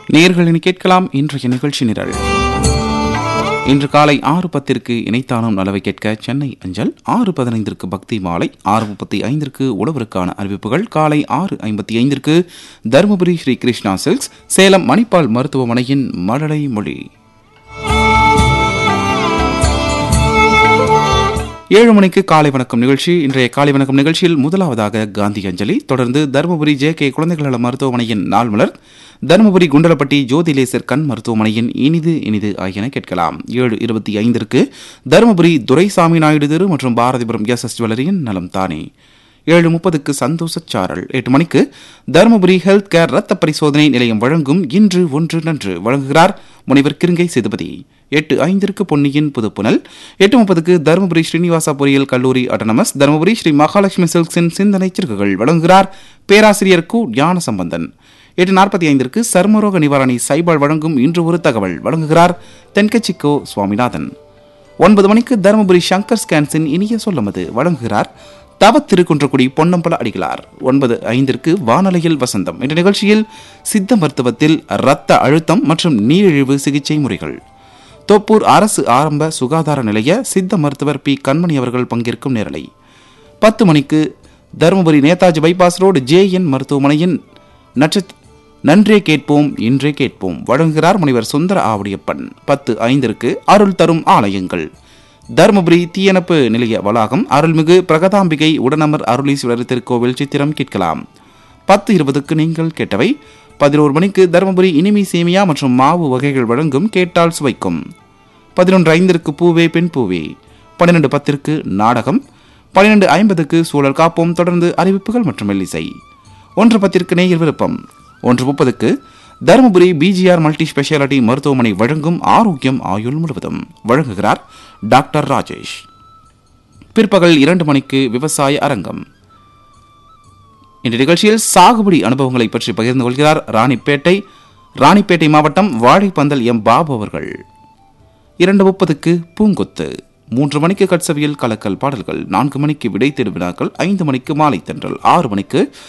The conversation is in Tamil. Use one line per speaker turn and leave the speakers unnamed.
நேர்களின் கேட்கலாம் இன்றைய நிகழ்ச்சி நிரல் இன்று காலை ஆறு பத்திற்கு இணைத்தானும் நலவை கேட்க சென்னை அஞ்சல் ஆறு பதினைந்திற்கு பக்தி மாலை ஆறு முப்பத்தி ஐந்திற்கு உழவருக்கான அறிவிப்புகள் காலை ஆறு ஐம்பத்தி ஐந்திற்கு தருமபுரி ஸ்ரீ கிருஷ்ணா சில்க்ஸ் சேலம் மணிப்பால் மருத்துவமனையின் மழலை மொழி ஏழு மணிக்கு காலை வணக்கம் நிகழ்ச்சி இன்றைய காலை வணக்கம் நிகழ்ச்சியில் முதலாவதாக காந்தி அஞ்சலி தொடர்ந்து தருமபுரி ஜே கே குழந்தைகள் நல மருத்துவமனையின் நாள் மலர் தருமபுரி குண்டலப்பட்டி ஜோதிலேசர் கண் மருத்துவமனையின் இனிது இனிது ஆகியன கேட்கலாம் ஏழு இருபத்தி ஐந்திற்கு தருமபுரி துரைசாமி நாயுடு தெரு மற்றும் பாரதிபுரம் எஸ் எஸ் ஜுவல்லரியின் நலம் தானே ஏழு முப்பதுக்கு சந்தோஷச் சாரல் எட்டு மணிக்கு தருமபுரி ஹெல்த் கேர் ரத்த பரிசோதனை நிலையம் வழங்கும் இன்று ஒன்று நன்று வழங்குகிறார் முனைவர் கிருங்கை சேதுபதி எட்டு ஐந்திற்கு பொன்னியின் புதுப்புனல் எட்டு முப்பதுக்கு தருமபுரி ஸ்ரீனிவாசா பொறியியல் கல்லூரி அட்டனமஸ் தருமபுரி ஸ்ரீ மகாலட்சுமி சில்க்ஸின் சிந்தனை சிறுகுகள் வழங்குகிறார் பேராசிரியர் கு ஞான சம்பந்தன் எட்டு நாற்பத்தி ஐந்திற்கு சர்மரோக நிவாரணி சைபால் வழங்கும் இன்று ஒரு தகவல் வழங்குகிறார் தென்கட்சிக்கோ சுவாமிநாதன் ஒன்பது மணிக்கு தருமபுரி சங்கர் ஸ்கேன்ஸின் இனிய சொல்லமது வழங்குகிறார் தவ திருக்குன்றக்குடி பொன்னம்பல அடிகளார் ஒன்பது ஐந்திற்கு வானொலியில் வசந்தம் என்ற நிகழ்ச்சியில் சித்த மருத்துவத்தில் இரத்த அழுத்தம் மற்றும் நீரிழிவு சிகிச்சை முறைகள் தோப்பூர் அரசு ஆரம்ப சுகாதார நிலைய சித்த மருத்துவர் பி கண்மணி அவர்கள் பங்கேற்கும் நேரலை பத்து மணிக்கு Dharmapuri Netaji bypass road J N மருத்துவமனையின் நட்சத் நன்றே கேட்போம் இன்றே கேட்போம் வழங்குகிறார் முனைவர் சுந்தர ஆவடியப்பன் பத்து ஐந்திற்கு அருள் தரும் ஆலயங்கள் தருமபுரி தீயணைப்பு நிலைய வளாகம் அருள்மிகு பிரகதாம்பிகை உடனமர் அருளீஸ்வரர் திருக்கோவில் சித்திரம் கேட்கலாம் பத்து இருபதுக்கு நீங்கள் கேட்டவை பதினோரு மணிக்கு தருமபுரி இனிமை சேமியா மற்றும் மாவு வகைகள் வழங்கும் கேட்டால் சுவைக்கும் பதினொன்று ஐந்திற்கு பூவே பெண் பூவே பன்னிரெண்டு பத்திற்கு நாடகம் பன்னிரெண்டு ஐம்பதுக்கு சூழல் காப்போம் தொடர்ந்து அறிவிப்புகள் மற்றும் மெல்லிசை ஒன்று பத்திற்கு நேயர் விருப்பம் ஒன்று முப்பதுக்கு தருமபுரி பிஜிஆர் மல்டி ஸ்பெஷாலிட்டி மருத்துவமனை வழங்கும் ஆரோக்கியம் ஆயுள் முழுவதும் வழங்குகிறார் டாக்டர் ராஜேஷ் பிற்பகல் இரண்டு மணிக்கு விவசாய அரங்கம் இந்த நிகழ்ச்சியில் சாகுபடி அனுபவங்களை பற்றி பகிர்ந்து கொள்கிறார் ராணிப்பேட்டை ராணிப்பேட்டை மாவட்டம் வாழைப்பந்தல் எம் பாபு அவர்கள் இரண்டு முப்பதுக்கு பூங்கொத்து மூன்று மணிக்கு கட்சவியல் கலக்கல் பாடல்கள் நான்கு மணிக்கு விடை தேடு வினாக்கள் ஐந்து மணிக்கு மாலை தென்றல் ஆறு மணிக்கு